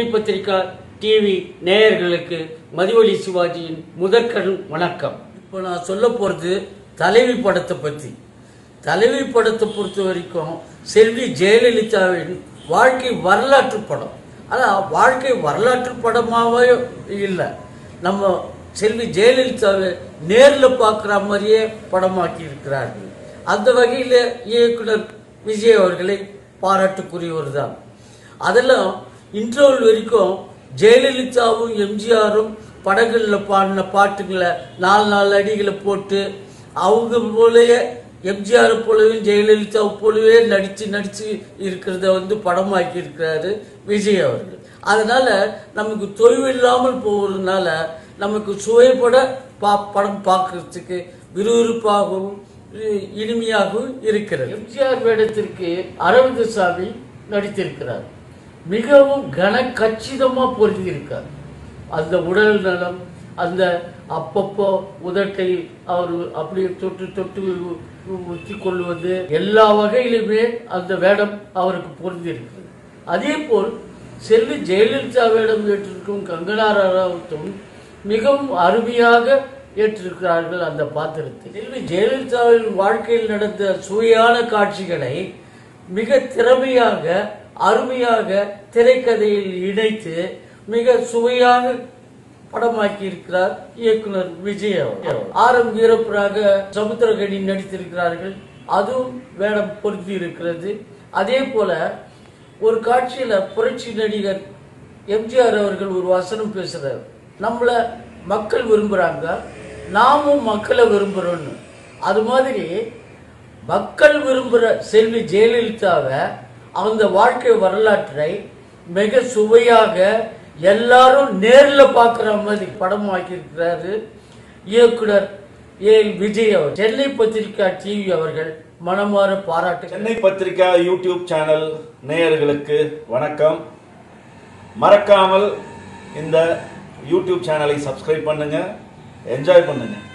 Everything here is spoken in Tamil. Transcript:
பத்திரிகா டிவி நேயர்களுக்கு மதிவழி சிவாஜியின் முதற்கண் வணக்கம் இப்போ நான் சொல்ல போறது தலைவி படத்தை பத்தி தலைவி படத்தை பொறுத்த வரைக்கும் செல்வி ஜெயலலிதாவின் வாழ்க்கை வரலாற்று படம் ஆனால் வாழ்க்கை வரலாற்று படமாகவே இல்லை நம்ம செல்வி ஜெயலலிதாவை நேரில் பார்க்குற மாதிரியே படமாக்கி இருக்கிறார்கள் அந்த வகையில் இயக்குனர் விஜய் அவர்களை பாராட்டுக்குரியவர் தான் அதெல்லாம் இன்டர்வல் வரைக்கும் ஜெயலலிதாவும் எம்ஜிஆரும் படங்களில் பாடின பாட்டுங்களை நாலு நாலு அடிகளை போட்டு அவங்க போலயே எம்ஜிஆர் போலவே ஜெயலலிதா போலவே நடித்து நடித்து இருக்கிறத வந்து படமாக்கி இருக்கிறாரு விஜய் அவர்கள் அதனால நமக்கு தொய்வு இல்லாமல் போவதுனால நமக்கு சுவைப்பட பா படம் பார்க்கறதுக்கு விறுவிறுப்பாகவும் இ- இனிமையாகவும் இருக்கிறது எம்ஜிஆர் வேடத்திற்கு அரவிந்த் சாமி நடித்திருக்கிறார் மிகவும் கன கச்சிதமா பொருந்தியிருக்கார் அந்த உடல் நலம் அந்த அப்பப்போ உதட்டை அவர் அப்படியே தொட்டு தொட்டு உச்சி கொள்வது எல்லா வகையிலுமே அந்த வேடம் அவருக்கு பொருந்திருக்கு அதே போல் செல்வி ஜெயலலிதா வேடம் ஏற்றிருக்கும் கங்கனா ரனாவத்தும் மிகவும் அருமையாக ஏற்றிருக்கிறார்கள் அந்த பாத்திரத்தை செல்வி ஜெயலலிதாவின் வாழ்க்கையில் நடந்த சுவையான காட்சிகளை மிக திறமையாக அருமையாக திரைக்கதையில் இணைத்து மிக சுவையாக படமாக்கி இருக்கிறார் இயக்குனர் விஜய் அவர் ஆர் எம் வீரப்பராக சமுத்திரகனி நடித்திருக்கிறார்கள் அதுவும் வேடம் பொருத்தி இருக்கிறது அதே போல ஒரு காட்சியில புரட்சி நடிகர் எம்ஜிஆர் அவர்கள் ஒரு வசனம் பேசுறார் நம்மள மக்கள் விரும்புறாங்க நாமும் மக்களை விரும்புறோம்னு அது மாதிரி மக்கள் விரும்புகிற செல்வி ஜெயலலிதாவை அந்த வாழ்க்கை வரலாற்றை மிக சுவையாக எல்லாரும் நேர்ல பார்க்குற மாதிரி படமாக்கியிருக்கிறாரு இயக்குனர் ஏ எல் விஜய் அவர் சென்னை பத்திரிகா டிவி அவர்கள் மனமாற பாராட்டு சென்னை பத்திரிகா யூடியூப் சேனல் நேயர்களுக்கு வணக்கம் மறக்காமல் இந்த யூடியூப் சேனலை சப்ஸ்கிரைப் பண்ணுங்க என்ஜாய் பண்ணுங்க